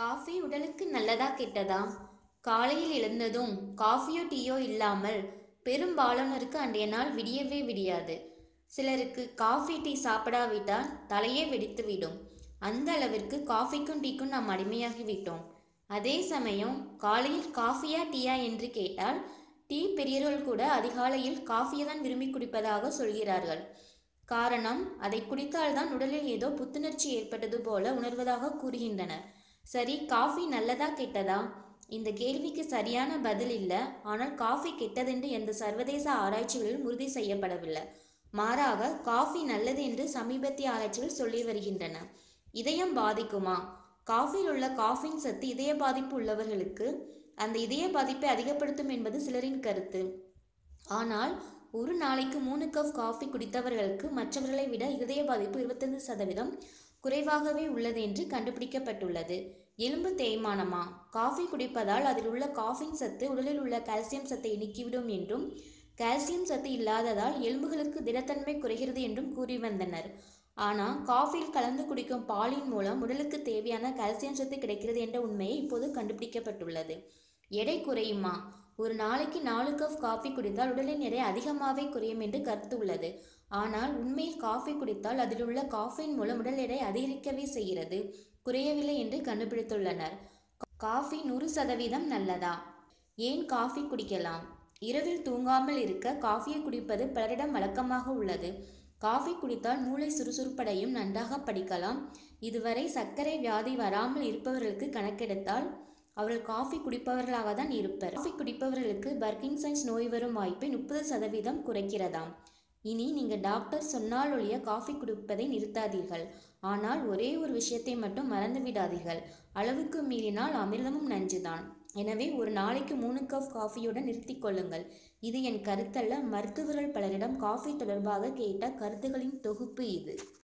coffee உடலுக்கு நல்லதா கெட்டதா காலையில் எழுந்ததும் காஃபியோ டீயோ இல்லாமல் பெரும்பாலானோருக்கு அன்றைய நாள் விடியவே விடியாது சிலருக்கு காஃபி டீ சாப்பிடாவிட்டால் தலையே வெடித்துவிடும் அந்த அளவிற்கு காஃபிக்கும் டீக்கும் நாம் அடிமையாகி விட்டோம் அதே சமயம் காலையில் காஃபியா டீயா என்று கேட்டால் டீ பெரியவர்கள் கூட அதிகாலையில் காஃபியை தான் விரும்பி குடிப்பதாக சொல்கிறார்கள் காரணம் அதை குடித்தால்தான் உடலில் ஏதோ புத்துணர்ச்சி ஏற்பட்டது போல உணர்வதாக கூறுகின்றனர் சரி காஃபி நல்லதா கெட்டதா இந்த கேள்விக்கு சரியான பதில் இல்லை ஆனால் காஃபி கெட்டதென்று எந்த சர்வதேச ஆராய்ச்சிகளிலும் உறுதி செய்யப்படவில்லை மாறாக காஃபி நல்லது என்று சமீபத்திய ஆராய்ச்சிகள் சொல்லி வருகின்றன இதயம் பாதிக்குமா காஃபியில் உள்ள காஃபின் சத்து இதய பாதிப்பு உள்ளவர்களுக்கு அந்த இதய பாதிப்பை அதிகப்படுத்தும் என்பது சிலரின் கருத்து ஆனால் ஒரு நாளைக்கு மூணு கப் காஃபி குடித்தவர்களுக்கு மற்றவர்களை விட இதய பாதிப்பு இருபத்தைந்து சதவீதம் குறைவாகவே உள்ளது என்று கண்டுபிடிக்கப்பட்டுள்ளது எலும்பு தேய்மானமா காஃபி குடிப்பதால் அதில் உள்ள காஃபின் சத்து உடலில் உள்ள கால்சியம் சத்தை நீக்கிவிடும் என்றும் கால்சியம் சத்து இல்லாததால் எலும்புகளுக்கு திடத்தன்மை குறைகிறது என்றும் கூறி வந்தனர் ஆனால் காஃபியில் கலந்து குடிக்கும் பாலின் மூலம் உடலுக்கு தேவையான கால்சியம் சத்து கிடைக்கிறது என்ற உண்மையை இப்போது கண்டுபிடிக்கப்பட்டுள்ளது எடை குறையுமா ஒரு நாளைக்கு நாலு கப் காஃபி குடித்தால் உடலின் எடை அதிகமாகவே குறையும் என்று கருத்து உள்ளது ஆனால் உண்மையில் காஃபி குடித்தால் அதில் உள்ள காஃபின் மூலம் உடல் எடை அதிகரிக்கவே செய்கிறது குறையவில்லை என்று கண்டுபிடித்துள்ளனர் காஃபி நூறு சதவீதம் நல்லதா ஏன் காஃபி குடிக்கலாம் இரவில் தூங்காமல் இருக்க காஃபியை குடிப்பது பலரிடம் வழக்கமாக உள்ளது காஃபி குடித்தால் மூளை சுறுசுறுப்படையும் நன்றாக படிக்கலாம் இதுவரை சர்க்கரை வியாதி வராமல் இருப்பவர்களுக்கு கணக்கெடுத்தால் அவர்கள் காஃபி குடிப்பவர்களாக தான் இருப்பர் காஃபி குடிப்பவர்களுக்கு பர்கின்சன்ஸ் நோய் வரும் வாய்ப்பை முப்பது சதவீதம் குறைக்கிறதாம் இனி நீங்கள் டாக்டர் சொன்னால் ஒழிய காஃபி குடிப்பதை நிறுத்தாதீர்கள் ஆனால் ஒரே ஒரு விஷயத்தை மட்டும் மறந்து விடாதீர்கள் அளவுக்கு மீறினால் அமிர்தமும் நஞ்சுதான் எனவே ஒரு நாளைக்கு மூணு கப் காஃபியுடன் நிறுத்திக் கொள்ளுங்கள் இது என் கருத்தல்ல மருத்துவர்கள் பலரிடம் காஃபி தொடர்பாக கேட்ட கருத்துகளின் தொகுப்பு இது